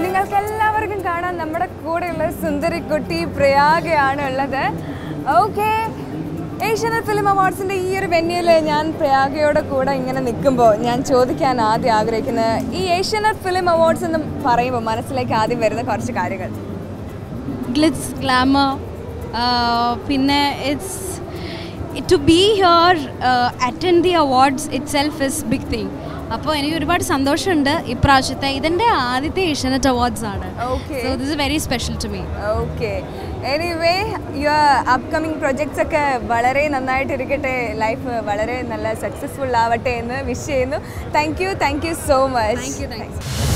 നിങ്ങൾക്ക് എല്ലാവർക്കും കാണാൻ നമ്മുടെ കൂടെയുള്ള സുന്ദരി കുട്ടി പ്രയാഗയാണ് ഉള്ളത് ഓക്കെ ഏഷ്യാനെറ്റ് ഫിലിം അവാർഡ്സിൻ്റെ ഈ ഒരു വെന്യൂവിൽ ഞാൻ പ്രയാഗയുടെ കൂടെ ഇങ്ങനെ നിൽക്കുമ്പോൾ ഞാൻ ചോദിക്കാൻ ആദ്യം ആഗ്രഹിക്കുന്നത് ഈ ഏഷ്യാനെറ്റ് ഫിലിം അവാർഡ്സ് എന്ന് പറയുമ്പോൾ മനസ്സിലേക്ക് ആദ്യം വരുന്ന കുറച്ച് കാര്യങ്ങൾ ഗ്ലിറ്റ്സ് ഗ്ലാമർ പിന്നെ it's to be here attend the awards itself is big thing അപ്പോൾ എനിക്ക് ഒരുപാട് സന്തോഷമുണ്ട് ഇപ്രാവശ്യത്തെ ഇതിൻ്റെ ആദ്യത്തെ ഏഷ്യാനെറ്റ് അവാർഡ്സ് ആണ് Okay. So this is very special to me okay anyway your upcoming projects ഒക്കെ വളരെ നന്നായിട്ടിരിക്കട്ടെ ലൈഫ് വളരെ നല്ല സക്സസ്ഫുൾ ആവട്ടെ എന്ന് വിഷ് ചെയ്യുന്നു thank you thank you so much Thank you, thank you.